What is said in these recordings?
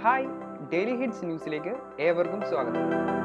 hi daily hits ന്യൂസിലേക്ക് ഏവർക്കും സ്വാഗതം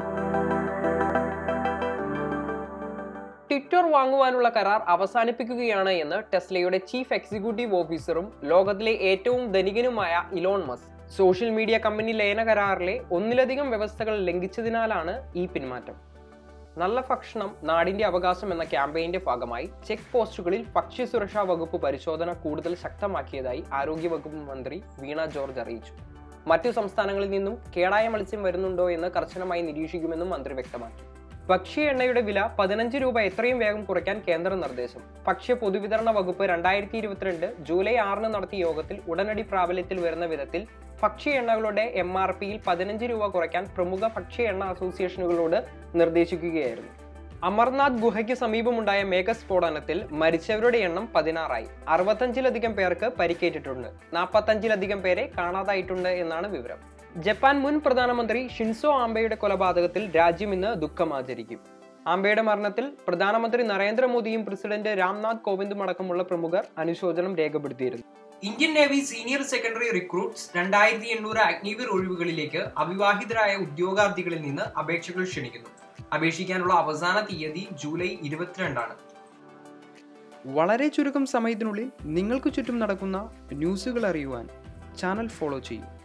ട്വിറ്റർ വാങ്ങുവാനുള്ള കരാർ അവസാനിപ്പിക്കുകയാണ് എന്ന് ടെസ്ലയുടെ ചീഫ് എക്സിക്യൂട്ടീവ് ഓഫീസറും ലോകത്തിലെ ഏറ്റവും ധനികനുമായ Elon Musk social media company ലയന കരാറിലെ ഒന്നിലധികം വ്യവസ്ഥകൾ ലംഘിച്ചതിനാലാണ് ഈ പിന്മാറ്റം നല്ല ഭക്ഷണം നാടിന്റെ അവകാശം എന്ന ക്യാമ്പയിന്റെ ഭാഗമായി ചെക്ക് പോസ്റ്റുകളിൽ ഭക്ഷ്യസുരക്ഷാ വകുപ്പ് പരിശോധന കൂടുതൽ ശക്തമാക്കിയതായി ആരോഗ്യവകുപ്പ് മന്ത്രി വീണ ജോർജ് അറിയിച്ചു മറ്റു സംസ്ഥാനങ്ങളിൽ നിന്നും കേടായ മത്സ്യം വരുന്നുണ്ടോ എന്ന് കർശനമായി നിരീക്ഷിക്കുമെന്നും മന്ത്രി വ്യക്തമാക്കി ഭക്ഷ്യ എണ്ണയുടെ വില പതിനഞ്ച് രൂപ എത്രയും വേഗം കുറയ്ക്കാൻ കേന്ദ്ര നിർദ്ദേശം ഭക്ഷ്യ പൊതുവിതരണ വകുപ്പ് രണ്ടായിരത്തി ഇരുപത്തിരണ്ട് ജൂലൈ ആറിന് നടത്തിയ യോഗത്തിൽ ഉടനടി പ്രാബല്യത്തിൽ വരുന്ന വിധത്തിൽ ഭക്ഷ്യ എണ്ണകളുടെ എം ആർ പിയിൽ പതിനഞ്ച് രൂപ കുറയ്ക്കാൻ പ്രമുഖ ഭക്ഷ്യ എണ്ണ അസോസിയേഷനുകളോട് നിർദ്ദേശിക്കുകയായിരുന്നു അമർനാഥ് ഗുഹയ്ക്ക് സമീപമുണ്ടായ മേഘസ്ഫോടനത്തിൽ മരിച്ചവരുടെ എണ്ണം പതിനാറായി അറുപത്തഞ്ചിലധികം പേർക്ക് പരിക്കേറ്റിട്ടുണ്ട് നാൽപ്പത്തഞ്ചിലധികം പേരെ കാണാതായിട്ടുണ്ട് എന്നാണ് വിവരം ജപ്പാൻ മുൻ പ്രധാനമന്ത്രി ഷിൻസോ ആംബെയുടെ കൊലപാതകത്തിൽ രാജ്യം ഇന്ന് ദുഃഖം ആചരിക്കും ആംബെയുടെ മരണത്തിൽ പ്രധാനമന്ത്രി നരേന്ദ്രമോദിയും പ്രസിഡന്റ് രാംനാഥ് കോവിന്ദും അടക്കമുള്ള പ്രമുഖർ അനുശോചനം രേഖപ്പെടുത്തിയിരുന്നു Indian navy senior secondary recruits രണ്ടായിരത്തി എണ്ണൂറ് അഗ്നിവീർ ഒഴിവുകളിലേക്ക് അവിവാഹിതരായ ഉദ്യോഗാർത്ഥികളിൽ നിന്ന് അപേക്ഷകൾ ക്ഷണിക്കുന്നു അപേക്ഷിക്കാനുള്ള അവസാന തീയതി ജൂലൈ ഇരുപത്തിരണ്ടാണ് വളരെ ചുരുക്കം സമയത്തിനുള്ളിൽ നിങ്ങൾക്ക് ചുറ്റും നടക്കുന്ന ന്യൂസുകൾ അറിയുവാൻ ചാനൽ ഫോളോ ചെയ്യൂ